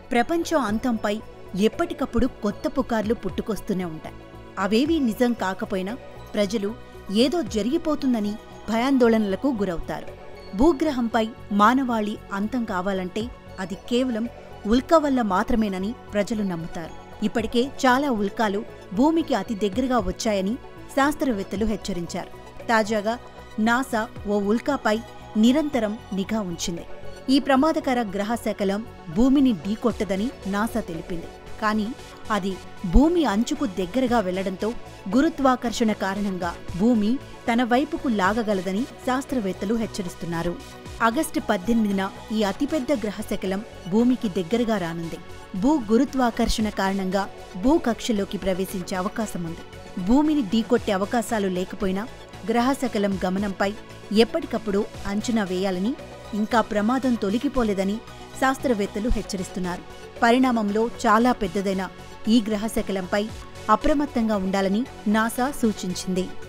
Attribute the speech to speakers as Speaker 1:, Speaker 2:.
Speaker 1: ప్రపంచం అంతంపై ఎప్పటికప్పుడు కొత్త పుకార్లు పుట్టుకొస్తూనే ఉంటాయి అవేవీ నిజం కాకపోయినా ప్రజలు ఏదో జరిగిపోతుందని భయాందోళనలకు గురవుతారు భూగ్రహంపై మానవాళి అంతం కావాలంటే అది కేవలం ఉల్క వల్ల మాత్రమేనని ప్రజలు నమ్ముతారు ఇప్పటికే చాలా ఉల్కాలు భూమికి అతి దగ్గరగా వచ్చాయని శాస్త్రవేత్తలు హెచ్చరించారు తాజాగా నాసా ఓ ఉల్కాపై నిరంతరం నిఘా ఉంచింది ఈ ప్రమాదకర గ్రహ శకలం భూమిని ఢీకొట్టదని నాసా తెలిపింది కానీ అది భూమి అంచుకు దగ్గరగా వెళ్లడంతో గురుత్వాకర్షణ కారణంగా భూమి తన వైపుకు లాగగలదని శాస్త్రవేత్తలు హెచ్చరిస్తున్నారు ఆగస్టు పద్దెనిమిదిన ఈ అతిపెద్ద గ్రహశకలం భూమికి దగ్గరగా రానుంది భూ గురుత్వాకర్షణ కారణంగా భూకక్షలోకి ప్రవేశించే అవకాశం ఉంది భూమిని ఢీకొట్టే అవకాశాలు లేకపోయినా గ్రహశకలం గమనంపై ఎప్పటికప్పుడు అంచనా వేయాలని ఇంకా ప్రమాదం తొలగిపోలేదని శాస్త్రవేత్తలు హెచ్చరిస్తున్నారు పరిణామంలో చాలా పెద్దదైన ఈ గ్రహశకలంపై అప్రమత్తంగా ఉండాలని నాసా సూచించింది